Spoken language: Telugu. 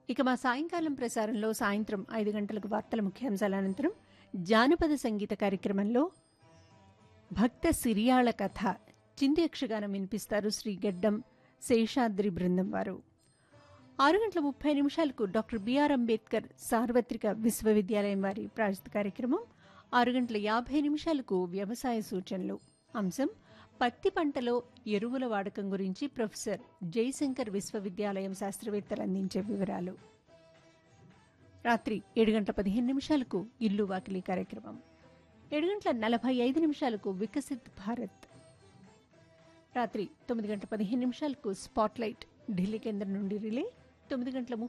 ఇక మా సాయంకాలం ప్రసారంలో సాయంత్రం ఐదు గంటలకు వార్తల ముఖ్యాంశాల అనంతరం జానపద సంగీత కార్యక్రమంలో భక్త సిరియాళ కథ చింది యక్షగానం వినిపిస్తారు శ్రీ గడ్డం శేషాద్రి బృందం వారు ఆరు గంటల ముప్పై నిమిషాలకు డాక్టర్ బిఆర్ అంబేద్కర్ సార్వత్రిక విశ్వవిద్యాలయం వారి ప్రాజిత కార్యక్రమం ఆరు గంటల యాభై నిమిషాలకు వ్యవసాయ సూచనలు అంశం పత్తి పంటలో ఎరువుల వాడకం గురించి ప్రొఫెసర్ జయశంకర్ విశ్వవిద్యాలయం శాస్త్రవేత్తలు అందించే వివరాలు రాత్రి ఏడు గంటల పదిహేను నిమిషాలకు ఇల్లు వాకిలి కార్యక్రమం ఏడు గంటల నలభై ఐదు నిమిషాలకు వికసిత్ భారత్ రాత్రి తొమ్మిది గంటల పదిహేను నిమిషాలకు స్పాట్లైట్ ఢిల్లీ కేంద్రం నుండి రిలే తొమ్మిది గంటల